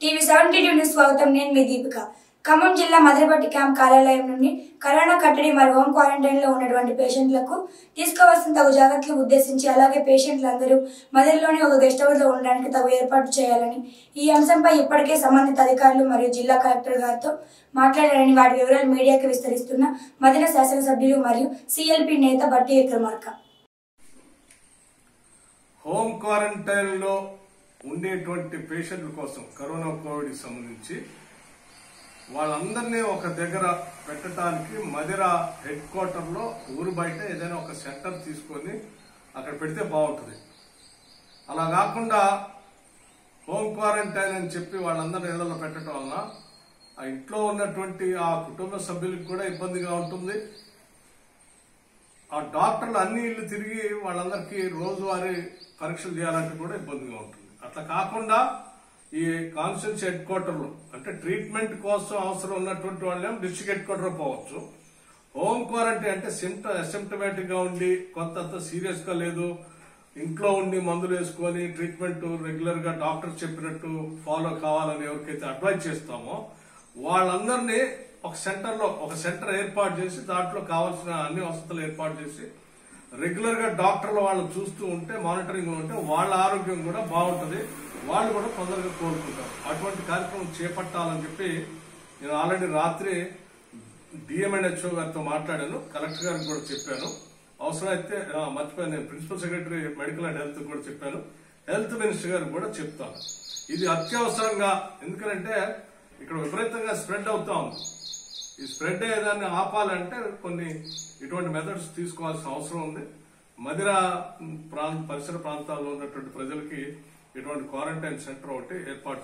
TV seventy news స్వాగతం నేను మీ దీపిక ఖమ్మం జిల్లా మదిరిపట్టి క్యాంప్ కార్యాలయం నుండి కరోనా కట్టడి మరియు హోమ్ క్వారంటైన్ లో ఉన్నటువంటి పేషెంట్లకు తీసుకోవాల్సిన తగు జాగ్రత్తలు ఉద్దేశించి అలాగే పేషెంట్లందరూ మదిరిలోని ఒక గెస్ట్ హౌస్ లో ఉండడానికి తగు ఏర్పాటు చేయాలని ఈ అంశంపై ఇప్పటికే సంబంధిత అధికారులు మరియు జిల్లా కలెక్టర్ గారితో మాట్లాడారని వాటి వివరాలు మీడియాకి విస్తరిస్తున్న మదిన శాసనసభ్యులు మరియు సిఎల్పి నేత బట్టి విక్రమార్క హోమ్ క్వారంటైన్ లో ఉండేటువంటి పేషెంట్ల కోసం కరోనా కోవిడ్ కి సంబంధించి వాళ్ళందరినీ ఒక దగ్గర పెట్టడానికి మదిర హెడ్ క్వార్టర్ లో ఊరు బయట ఏదైనా ఒక సెంటర్ తీసుకొని అక్కడ పెడితే బాగుంటుంది అలా కాకుండా హోమ్ క్వారంటైన్ అని చెప్పి వాళ్ళందరినీ ఇళ్లలో పెట్టడం వలన ఆ ఇంట్లో ఉన్నటువంటి ఆ కుటుంబ సభ్యులకు కూడా ఇబ్బందిగా ఉంటుంది ఆ డాక్టర్లు అన్ని ఇల్లు తిరిగి వాళ్ళందరికీ రోజువారీ పరీక్షలు చేయాలంటే కూడా ఇబ్బందిగా ఉంటుంది అట్లా కాకుండా ఈ కాన్స్టిట్యూన్సీ హెడ్ క్వార్టర్ లో అంటే ట్రీట్మెంట్ కోసం అవసరం ఉన్నటువంటి వాళ్ళేమో డిస్ట్రిక్ట్ హెడ్ క్వార్టర్ పోవచ్చు హోమ్ క్వారంటైన్ అంటే సిమ్ట అసిమ్టమేటిక్ గా ఉండి కొంత సీరియస్ గా లేదు ఇంట్లో ఉండి మందులు వేసుకొని ట్రీట్మెంట్ రెగ్యులర్ గా డాక్టర్ చెప్పినట్టు ఫాలో కావాలని ఎవరికైతే అడ్వైజ్ చేస్తామో వాళ్ళందరినీ ఒక సెంటర్ లో ఒక సెంటర్ ఏర్పాటు చేసి దాంట్లో కావాల్సిన అన్ని వసతులు ఏర్పాటు చేసి రెగ్యులర్ గా డాక్టర్లు వాళ్ళు చూస్తూ ఉంటే మానిటరింగ్ లో ఉంటే వాళ్ళ ఆరోగ్యం కూడా బాగుంటది వాళ్ళు కూడా తొందరగా కోలుకుంటారు అటువంటి కార్యక్రమం చేపట్టాలని చెప్పి నేను ఆల్రెడీ రాత్రి డిఎంఎన్హెచ్ఓ గారితో మాట్లాడాను కలెక్టర్ గారికి కూడా చెప్పాను అవసరమైతే ఆ, మర్చిపోయాను నేను principal secretary medical and health కూడా చెప్పాను హెల్త్ మినిస్టర్ గారికి కూడా చెప్తాను ఇది అత్యవసరంగా ఎందుకంటే ఇక్కడ విపరీతంగా స్ప్రెడ్ అవుతా ఉంది ఈ స్ప్రెడ్ అయ్యేదాన్ని ఆపాలంటే కొన్ని ఇటువంటి మెథడ్స్ తీసుకోవాల్సిన అవసరం ఉంది మదిర ప్రాంత పరిసర ప్రాంతాల్లో ఉన్నటువంటి ప్రజలకి ఇటువంటి క్వారంటైన్ సెంటర్ ఒకటి ఏర్పాటు